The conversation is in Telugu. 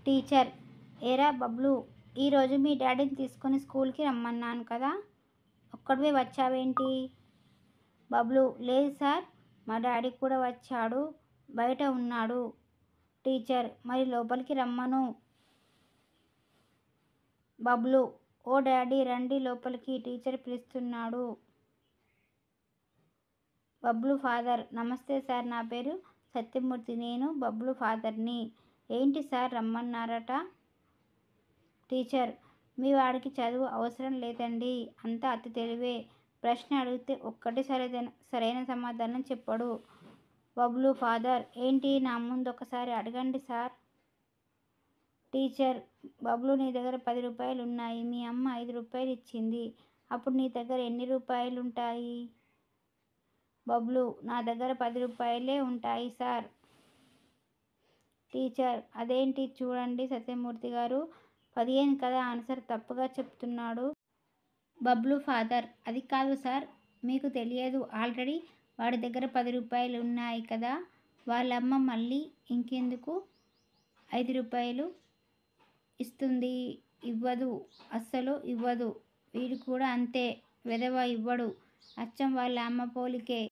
టీచర్ ఏరా బబ్లు ఈరోజు మీ డాడీని తీసుకొని స్కూల్కి రమ్మన్నాను కదా ఒక్కడివే వచ్చావేంటి బబ్లు లేదు సార్ మా డాడీ కూడా వచ్చాడు బయట ఉన్నాడు టీచర్ మరి లోపలికి రమ్మను బబ్లు ఓ డాడీ రండి లోపలికి టీచర్ పిలుస్తున్నాడు బబ్లు ఫాదర్ నమస్తే సార్ నా పేరు సత్యమూర్తి నేను బబ్లు ఫాదర్ని ఏంటి సార్ రమ్మన్నారట టీచర్ మీ వాడికి చదువు అవసరం లేదండి అంతా అతి తెలివే ప్రశ్న అడిగితే ఒక్కటి సరైన సరైన సమాధానం చెప్పడు బబ్లు ఫాదర్ ఏంటి నా ముందు ఒకసారి అడగండి సార్ టీచర్ బబ్లు నీ దగ్గర పది రూపాయలు ఉన్నాయి మీ అమ్మ ఐదు రూపాయలు ఇచ్చింది అప్పుడు నీ దగ్గర ఎన్ని రూపాయలు ఉంటాయి బబ్లు నా దగ్గర పది రూపాయలే ఉంటాయి సార్ టీచర్ అదేంటి చూడండి సత్యమూర్తి గారు పదిహేను కదా ఆన్సర్ తప్పుగా చెప్తున్నాడు బబ్లు ఫాదర్ అది కాదు సార్ మీకు తెలియదు ఆల్రెడీ వాడి దగ్గర పది రూపాయలు ఉన్నాయి కదా వాళ్ళమ్మ మళ్ళీ ఇంకెందుకు ఐదు రూపాయలు ఇస్తుంది ఇవ్వదు అస్సలు ఇవ్వదు వీడు కూడా అంతే వెధవ ఇవ్వడు అచ్చం వాళ్ళ అమ్మ పోలికే